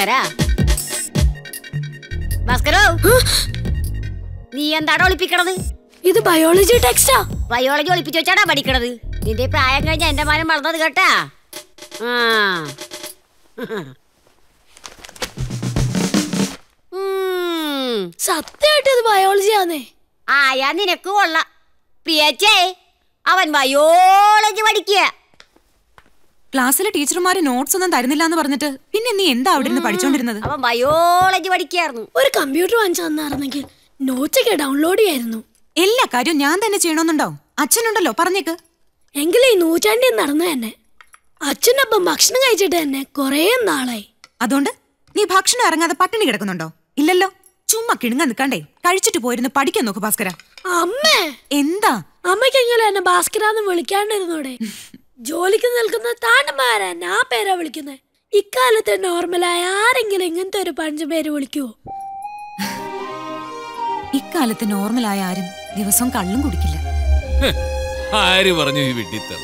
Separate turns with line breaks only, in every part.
ഭാസ്കര ഭാസ്കരോ നീ എന്താണ് ഒളിപ്പിക്കണത്
ഇത് ബയോളജി ടെക്സ്റ്റാ
ബയോളജി ഒളിപ്പിച്ചു വെച്ചാടാ പഠിക്കണത് നിന്റെ പ്രായം കഴിഞ്ഞ എന്റെ മാനം വളർന്നത് കേട്ടാ ആ ഉം.
സത്യമായിട്ട് ഇത് ബയോളജി ആന്നേ
ആയാ നിനക്ക് കൊള്ളാം പിയച്ചേ അവൻ ബയോളജി പഠിക്കുക
ക്ലാസ്സിലെ ടീച്ചർമാര് നോട്ട്സ് ഒന്നും തരുന്നില്ല എന്ന് പറഞ്ഞിട്ട് പിന്നെ നീ എന്താ അവിടെ നിന്ന് പഠിച്ചോണ്ടിരുന്നത്
അവൻ ബയോളജി പഠിക്കായിരുന്നു
ഒരു കമ്പ്യൂട്ടർ വാങ്ങിച്ചു തന്നായിരുന്നെങ്കിൽ നോട്ട്സൊക്കെ ഡൗൺലോഡ് ചെയ്യായിരുന്നു
എല്ലാ കാര്യവും ഞാൻ തന്നെ ചെയ്യണമെന്നുണ്ടോ അച്ഛനുണ്ടല്ലോ പറഞ്ഞേക്ക്
എങ്കിലും ഈ നൂറ്റാണ്ടിൽ നടന്നു തന്നെ അച്ഛനൊപ്പം ഭക്ഷണം കഴിച്ചിട്ട് തന്നെ കുറേ നാളായി
അതുകൊണ്ട് നീ ഭക്ഷണം ഇറങ്ങാതെ പട്ടിണി കിടക്കുന്നുണ്ടോ ഇല്ലല്ലോ ചുമ്മാ കിണുങ്ങ നിൽക്കണ്ടേ കഴിച്ചിട്ട് പോയിരുന്ന് പഠിക്കാൻ നോക്ക് ഭാസ്കര
അമ്മേ
എന്താ
അമ്മയ്ക്കെങ്കിലും എന്നെ ഭാസ്കരാന്ന് വിളിക്കാണ്ടിരുന്നൂടെ ജോലിക്ക് നിൽക്കുന്ന താണ്ടന്മാരാ ആ പേരാ വിളിക്കുന്നത് ഇക്കാലത്ത് നോർമലായ ആരെങ്കിലും ഇങ്ങനത്തെ ഒരു പഞ്ച് പേര് വിളിക്കുവോ
ഇക്കാലത്ത് നോർമലായ ആരും ദിവസവും കള്ളും കുടിക്കില്ല
ആര് പറഞ്ഞു ഈ വിഡിത്തം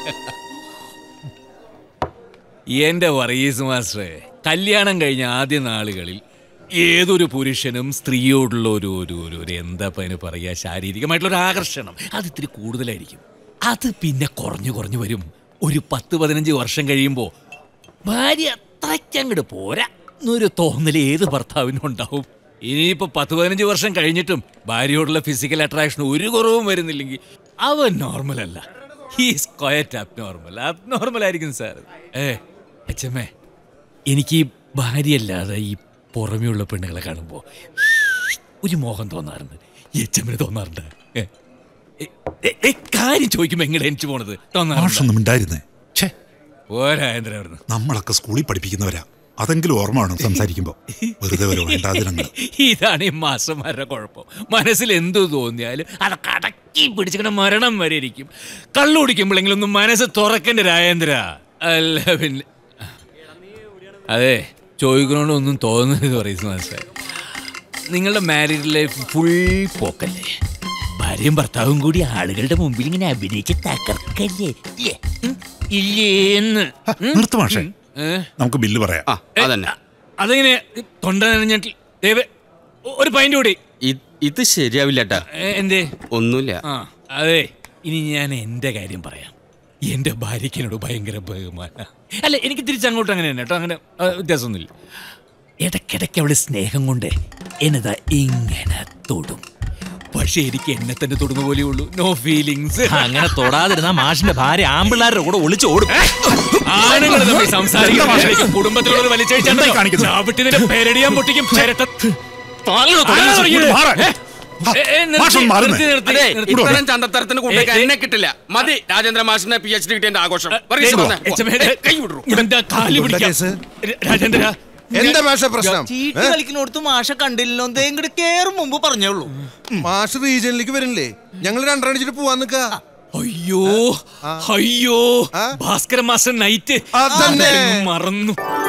എന്റെ വർഗീസ് മാസ്റ്ററെ കല്യാണം കഴിഞ്ഞ ആദ്യ നാളുകളിൽ ഏതൊരു പുരുഷനും സ്ത്രീയോടുള്ള ഒരു ഒരു ഒരു ഒരു എന്താ ഇപ്പൊ അതിന് പറയുക ശാരീരികമായിട്ടുള്ള ഒരു ആകർഷണം അത് ഇത്തിരി കൂടുതലായിരിക്കും അത് പിന്നെ കുറഞ്ഞു കുറഞ്ഞു വരും ഒരു പത്ത് പതിനഞ്ച് വർഷം കഴിയുമ്പോൾ ഭാര്യ അത്രയ്ക്കങ്ങോട്ട് പോരാ എന്നൊരു തോന്നൽ ഏത് ഭർത്താവിനും ഉണ്ടാവും ഇനിയിപ്പോ പത്ത് പതിനഞ്ച് വർഷം കഴിഞ്ഞിട്ടും ഭാര്യയോടുള്ള ഫിസിക്കൽ അട്രാക്ഷൻ ഒരു കുറവും വരുന്നില്ലെങ്കിൽ അവൻ നോർമൽ അല്ല he's quiet up normal up normal ആയിരിക്കും സാർ ഏ അച്ഛമ്മേ എനിക്ക് ഈ ഭാര്യയല്ലാതെ ഈ പുറമെയുള്ള പെണ്ണുങ്ങളെ കാണുമ്പോൾ ഒരു മോഹം തോന്നാറുണ്ട് ഈ അച്ഛമ്മന് തോന്നാറുണ്ട് ഏ, ഏ, ഏ, ഏ, കാര്യം ചോദിക്കുമ്പോ എങ്ങനെ എനിക്ക് പോണത് തോന്നാറുണ്ട്
മാഷൊന്നും ഉണ്ടായിരുന്നേ ഛേ
പോരാ എന്തിനാ അവിടുന്ന്
നമ്മളൊക്കെ സ്കൂളിൽ പഠിപ്പിക്കുന്നവരാ അതെങ്കിലും ഓർമ്മ വേണം സംസാരിക്കുമ്പോ വെറുതെ ഒരു വേണ്ടാതിരങ്ങൾ
ഇതാണ് ഈ മാസന്മാരുടെ കുഴപ്പം മനസ്സിൽ എന്തു തോന്നിയാലും അതൊക്കെ അടക്കി പിടിച്ചിങ്ങനെ മരണം വരെ ഇരിക്കും കള്ളു കുടിക്കുമ്പോഴെങ്കിലും ഒന്ന് മനസ്സ് തുറക്കണ്ട രാജേന്ദ്ര അല്ല പിന്നെ അതെ ചോദിക്കണോണ്ടൊന്നും തോന്നുന്നത് പറയും മനസ്സിലായി നിങ്ങളുടെ മാരീഡ് ലൈഫ് ഫുൾ പോക്കല്ലേ ഭാര്യയും ഭർത്താവും കൂടി ആളുകളുടെ മുമ്പിൽ ഇങ്ങനെ അഭിനയിച്ച് തകർക്കല്ലേ ഇല്ലേ? ഉം? ഇല്ലേന്ന് ഉം?
നിർത്ത് മാഷേ
ഏ?
നമുക്ക് ബില്ല് പറയാം
അതന്നെ അതെങ്ങനെ തൊണ്ട നനഞ്ഞിട്ട് ദൈവ ഒരു പൈൻ്റ് കൂടി
ഇത് ശരിയാവില്ല ഏട്ടാ
ഏ, എന്തേ
ഒന്നുമില്ല
ആ അതെ ഇനി ഞാൻ എൻ്റെ കാര്യം പറയാം എൻ്റെ ഭാര്യയ്ക്ക് എന്നോട് ഭയങ്കര ബഹുമാന അല്ല എനിക്ക് തിരിച്ചങ്ങോട്ട് അങ്ങനെ തന്നെ കേട്ടോ അങ്ങനെ ആ, വ്യത്യാസമൊന്നുമില്ല ഇടയ്ക്കിടയ്ക്ക് അവള് സ്നേഹം കൊണ്ട് എന്നതാ ഇങ്ങനെ തൊടും പക്ഷെ എനിക്ക് എന്നെ തന്നെ തൊടുന്ന പോലെ ഉള്ളൂ നോ ഫീലിങ്സ്
അങ്ങനെ തൊടാതിരുന്ന മാഷിന്റെ ഭാര്യ ആമ്പിള്ളാരുടെ കൂടെ ഒളിച്ചു ഓടും
ആണുങ്ങൾ തമ്മിൽ സംസാരിക്കുന്ന കുടുംബത്തിലുള്ളത് വലിച്ചഴിച്ചാൽ ചാവിട്ടിനെ പേരടിയാൻ പൊട്ടിക്കും ചിരട്ട താങ്കൾ തുടങ്ങി തുടങ്ങിയത്. ഏ? ഏ, ഏ, നിർത്തി,
മാഷൊന്ന് മാറുന്നേ.
നിർത്തി, നിർത്തി,
അതെ
നിർത്തി.
ഇത്തരം ചന്തത്തരത്തിന് കൂട്ടേക്ക്
ഏ, ഏ,
എന്നെ കിട്ടില്ല മതി രാജേന്ദ്ര മാഷിന്റെ പി എച്ച് ഡി കിട്ടിയ ആഘോഷം
ദേ,
വർഗീസ് വന്നേ.
എച്ചമ്മേടെ
കൈ വിടൂ
ഇവന്റെ കാല് പിടിക്കാം ര- രാജേന്ദ്ര
എന്താ മാഷ പ്രശ്നം
ചീട്ട് കളിക്കുന്നിടത്ത് മാഷ കണ്ടില്ലല്ലോ എന്തേ ഇങ്ങോട്ട് കേറും മുമ്പ് പറഞ്ഞോളൂ
മാഷ് റീജിയനിലേക്ക് വരില്ലേ ഞങ്ങൾ രണ്ടരടിച്ചിട്ട് പോവാൻ നിക്ക
അയ്യോ അയ്യോ ഭാസ്കര മാസ്റ്റർ നൈറ്റ്
അതന്നെ.
മറന്നു